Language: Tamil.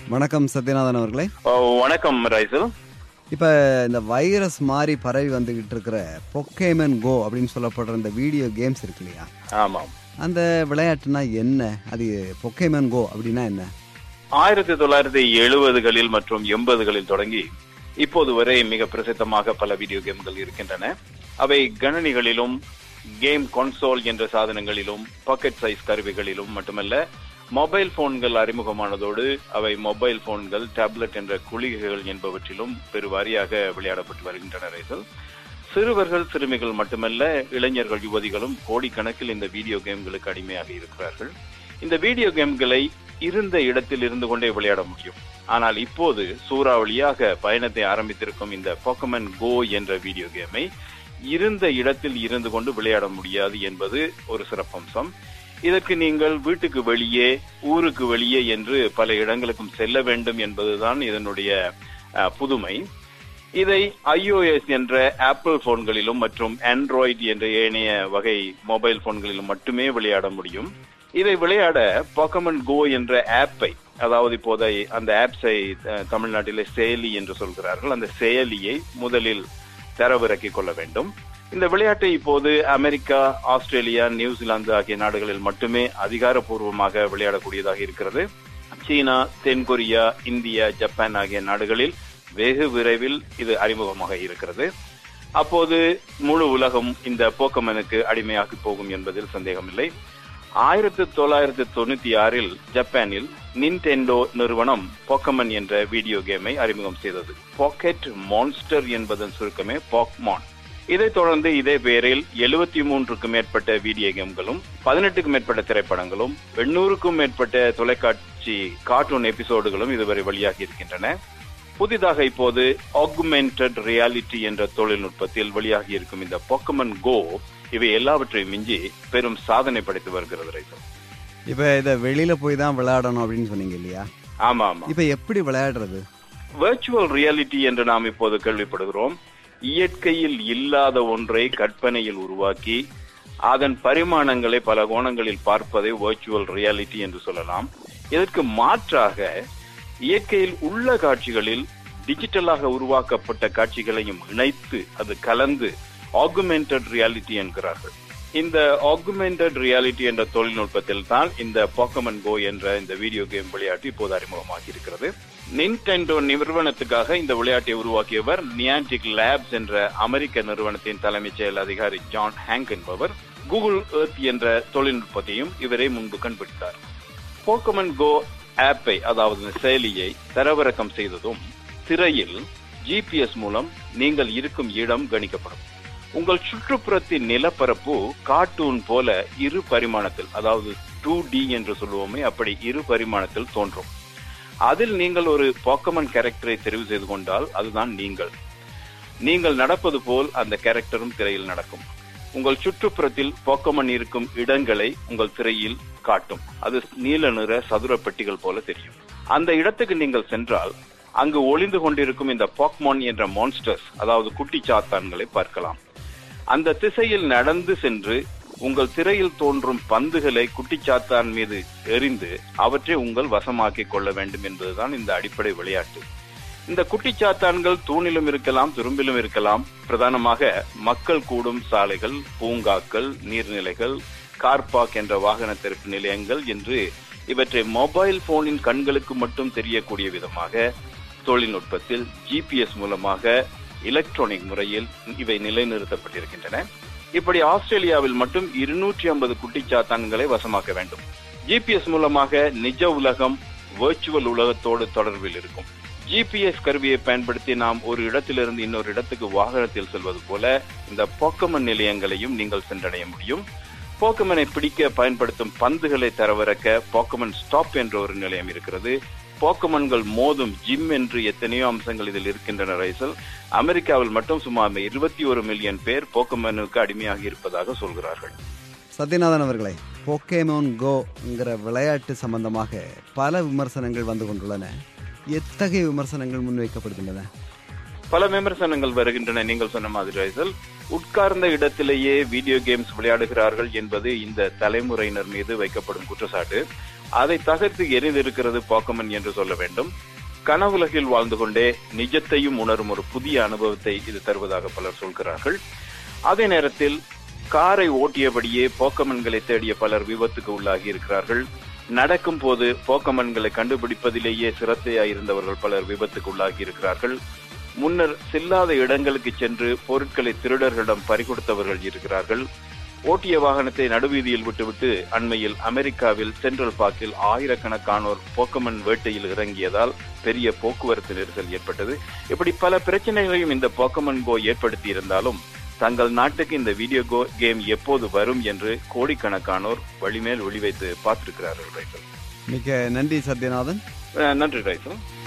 வணக்கம் சத்யநாதன் அவர்களே ஓ, வணக்கம் ரைசல் இப்ப இந்த வைரஸ் மாதிரி பரவி வந்துகிட்டு இருக்கிற பொக்கேமன் கோ அப்படின்னு சொல்லப்படுற இந்த வீடியோ கேம்ஸ் இருக்கு இல்லையா ஆமாம் அந்த விளையாட்டுனா என்ன அது பொக்கேமன் கோ அப்படின்னா என்ன ஆயிரத்தி தொள்ளாயிரத்தி எழுபதுகளில் மற்றும் எண்பதுகளில் தொடங்கி இப்போது வரை மிக பிரசித்தமாக பல வீடியோ கேம்கள் இருக்கின்றன அவை கணனிகளிலும் கேம் கன்சோல் என்ற சாதனங்களிலும் பாக்கெட் சைஸ் கருவிகளிலும் மட்டுமல்ல மொபைல் போன்கள் அறிமுகமானதோடு அவை மொபைல் போன்கள் டேப்லெட் என்ற குளிகைகள் என்பவற்றிலும் பெருவாரியாக விளையாடப்பட்டு வருகின்றன ரைசல் சிறுவர்கள் சிறுமிகள் மட்டுமல்ல இளைஞர்கள் யுவதிகளும் கோடிக்கணக்கில் இந்த வீடியோ கேம்களுக்கு அடிமையாக இருக்கிறார்கள் இந்த வீடியோ கேம்களை இருந்த இடத்தில் இருந்து கொண்டே விளையாட முடியும் ஆனால் இப்போது சூறாவளியாக பயணத்தை ஆரம்பித்திருக்கும் இந்த பொக்கமன் கோ என்ற வீடியோ கேமை இருந்த இடத்தில் இருந்து கொண்டு விளையாட முடியாது என்பது ஒரு சிறப்பம்சம் இதற்கு நீங்கள் வீட்டுக்கு வெளியே ஊருக்கு வெளியே என்று பல இடங்களுக்கும் செல்ல வேண்டும் என்பதுதான் இதனுடைய அஹ், புதுமை இதை iOS என்ற ஆப்பிள் போன்களிலும் மற்றும் ஆண்ட்ராய்டு என்ற ஏனைய வகை மொபைல் போன்களிலும் மட்டுமே விளையாட முடியும் இதை விளையாட பாக்கமன் கோ என்ற ஆப்பை அதாவது இப்போதை அந்த ஆப்ஸை அஹ், தமிழ்நாட்டிலே செயலி என்று சொல்கிறார்கள் அந்த செயலியை முதலில் தரவிறக்கிக் கொள்ள வேண்டும் இந்த விளையாட்டை இப்போது அமெரிக்கா ஆஸ்திரேலியா நியூசிலாந்து ஆகிய நாடுகளில் மட்டுமே அதிகாரப்பூர்வமாக விளையாடக்கூடியதாக இருக்கிறது சீனா தென்கொரியா இந்தியா ஜப்பான் ஆகிய நாடுகளில் வெகு விரைவில் இது அறிமுகமாக இருக்கிறது அப்போது முழு உலகம் இந்த போக்கமனுக்கு அடிமையாகி போகும் என்பதில் சந்தேகமில்லை ஆயிரத்தி தொள்ளாயிரத்தி தொண்ணூத்தி ஆறில் ஜப்பானில் நின்டெண்டோ நிறுவனம் போக்கமன் என்ற வீடியோ கேமை அறிமுகம் செய்தது பாக்கெட் மான்ஸ்டர் என்பதன் சுருக்கமே பாக்மான் இதைத் தொடர்ந்து இதே பெயரில் எழுபத்தி மூன்றுக்கும் மேற்பட்ட வீடியோ கேம்களும் பதினெட்டுக்கும் மேற்பட்ட திரைப்படங்களும் எண்ணூறுக்கும் மேற்பட்ட தொலைக்காட்சி கார்ட்டூன் எபிசோடுகளும் இதுவரை வெளியாகி இருக்கின்றன புதிதாக இப்போது ஆகுமெண்டட் ரியாலிட்டி என்ற தொழில்நுட்பத்தில் வெளியாகி இருக்கும் இந்த பொக்கமன் கோ இவை எல்லாவற்றையும் மிஞ்சி பெரும் சாதனை படைத்து வருகிறது ரைசல் இப்ப இத வெளியில போய் தான் விளையாடணும் அப்படின்னு சொன்னீங்க இல்லையா ஆமா ஆமா இப்ப எப்படி விளையாடுறது வெர்ச்சுவல் ரியாலிட்டி என்று நாம் இப்போது கேள்விப்படுகிறோம் இயற்கையில் இல்லாத ஒன்றை கற்பனையில் உருவாக்கி அதன் பரிமாணங்களை பல கோணங்களில் பார்ப்பதை வெர்ச்சுவல் ரியாலிட்டி என்று சொல்லலாம் இதற்கு மாற்றாக இயற்கையில் உள்ள காட்சிகளில் டிஜிட்டலாக உருவாக்கப்பட்ட காட்சிகளையும் இணைத்து அது கலந்து ஆகுமெண்டட் ரியாலிட்டி என்கிறார்கள் இந்த ஆகுமெண்டட் ரியாலிட்டி என்ற தொழில்நுட்பத்தில் தான் இந்த பாக்கமன் கோ என்ற இந்த வீடியோ கேம் விளையாட்டு இப்போது அறிமுகமாகி இருக்கிறது நின்டெண்டோ நிறுவனத்துக்காக இந்த விளையாட்டை உருவாக்கியவர் நியான்டிக் லேப்ஸ் என்ற அமெரிக்க நிறுவனத்தின் தலைமைச் செயல் அதிகாரி ஜான் ஹேங்க் என்பவர் கூகுள் எர்த் என்ற தொழில்நுட்பத்தையும் இவரே முன்பு கண்டுபிடித்தார் போக்கமன் கோ ஆப்பை அதாவது இந்த செயலியை தரவிறக்கம் செய்ததும் திரையில் ஜிபிஎஸ் மூலம் நீங்கள் இருக்கும் இடம் கணிக்கப்படும் உங்கள் சுற்றுப்புறத்தின் நிலப்பரப்பு கார்ட்டூன் போல இரு பரிமாணத்தில் அதாவது டூ டி என்று சொல்லுவோமே அப்படி இரு பரிமாணத்தில் தோன்றும் அதில் நீங்கள் ஒரு போக்கமன் கேரக்டரை தெரிவு செய்து கொண்டால் அதுதான் நீங்கள் நீங்கள் நடப்பது போல் அந்த கேரக்டரும் திரையில் நடக்கும் உங்கள் சுற்றுப்புறத்தில் போக்கமன் இருக்கும் இடங்களை உங்கள் திரையில் காட்டும் அது நீல நிற சதுர பெட்டிகள் போல தெரியும் அந்த இடத்துக்கு நீங்கள் சென்றால் அங்கு ஒளிந்து கொண்டிருக்கும் இந்த பாக்மான் என்ற மான்ஸ்டர்ஸ் அதாவது குட்டி சாத்தான்களை பார்க்கலாம் அந்த திசையில் நடந்து சென்று உங்கள் திரையில் தோன்றும் பந்துகளை குட்டிச்சாத்தான் மீது எறிந்து அவற்றை உங்கள் வசமாக்கிக் கொள்ள வேண்டும் என்பதுதான் இந்த அடிப்படை விளையாட்டு இந்த குட்டிச்சாத்தான்கள் தூணிலும் இருக்கலாம் துரும்பிலும் இருக்கலாம் பிரதானமாக மக்கள் கூடும் சாலைகள் பூங்காக்கள் நீர்நிலைகள் கார் பார்க் என்ற வாகன திறப்பு நிலையங்கள் என்று இவற்றை மொபைல் போனின் கண்களுக்கு மட்டும் தெரியக்கூடிய விதமாக தொழில்நுட்பத்தில் ஜிபிஎஸ் மூலமாக எலக்ட்ரானிக் முறையில் இவை நிலைநிறுத்தப்பட்டிருக்கின்றன இப்படி ஆஸ்திரேலியாவில் மட்டும் இருநூற்றி ஐம்பது குட்டிச்சாத்தான்களை வசமாக்க வேண்டும் ஜிபிஎஸ் மூலமாக நிஜ உலகம் வெர்ச்சுவல் உலகத்தோடு தொடர்பில் இருக்கும் ஜிபிஎஸ் கருவியை பயன்படுத்தி நாம் ஒரு இடத்திலிருந்து இன்னொரு இடத்துக்கு வாகனத்தில் செல்வது போல இந்த போக்கமன் நிலையங்களையும் நீங்கள் சென்றடைய முடியும் போக்கமனை பிடிக்க பயன்படுத்தும் பந்துகளை தரவிறக்க போக்கமன் ஸ்டாப் என்ற ஒரு நிலையம் இருக்கிறது போக்கமன்கள் மோதும் ஜிம் என்று எத்தனையோ அம்சங்கள் இதில் இருக்கின்றன ரைசல் அமெரிக்காவில் மட்டும் சுமார் இருபத்தி ஒரு மில்லியன் பேர் போக்கமனுக்கு அடிமையாகி இருப்பதாக சொல்கிறார்கள் சத்யநாதன் அவர்களே போக்கேமோன் கோங்கிற விளையாட்டு சம்பந்தமாக பல விமர்சனங்கள் வந்து கொண்டுள்ளன எத்தகைய விமர்சனங்கள் முன்வைக்கப்படுகின்றன பல விமர்சனங்கள் வருகின்றன நீங்கள் சொன்ன மாதிரி ரைசல் உட்கார்ந்த இடத்திலேயே வீடியோ கேம்ஸ் விளையாடுகிறார்கள் என்பது இந்த தலைமுறையினர் மீது வைக்கப்படும் குற்றச்சாட்டு அதை தகர்த்து எரிந்திருக்கிறது போக்கமன் என்று சொல்ல வேண்டும் கனவுலகில் வாழ்ந்து கொண்டே நிஜத்தையும் உணரும் ஒரு புதிய அனுபவத்தை இது தருவதாக பலர் சொல்கிறார்கள் அதே நேரத்தில் காரை ஓட்டியபடியே போக்கமன்களை தேடிய பலர் விபத்துக்கு உள்ளாகி இருக்கிறார்கள் நடக்கும் போது போக்கமன்களை கண்டுபிடிப்பதிலேயே சிரத்தையாயிருந்தவர்கள் பலர் விபத்துக்கு உள்ளாகி இருக்கிறார்கள் முன்னர் செல்லாத இடங்களுக்கு சென்று பொருட்களை திருடர்களிடம் பறிகொடுத்தவர்கள் இருக்கிறார்கள் ஓட்டிய வாகனத்தை நடுவீதியில் விட்டுவிட்டு அண்மையில் அமெரிக்காவில் சென்ட்ரல் பார்க்கில் ஆயிரக்கணக்கானோர் போக்கமன் வேட்டையில் இறங்கியதால் பெரிய போக்குவரத்து நெரிசல் ஏற்பட்டது இப்படி பல பிரச்சனைகளையும் இந்த போக்கமன் கோ ஏற்படுத்தி இருந்தாலும் தங்கள் நாட்டுக்கு இந்த வீடியோ கோ கேம் எப்போது வரும் என்று கோடிக்கணக்கானோர் வழிமேல் ஒளி வைத்து பார்த்திருக்கிறார்கள் ரைசல் மிக்க நன்றி சத்யநாதன் அஹ் நன்றி ரைசல்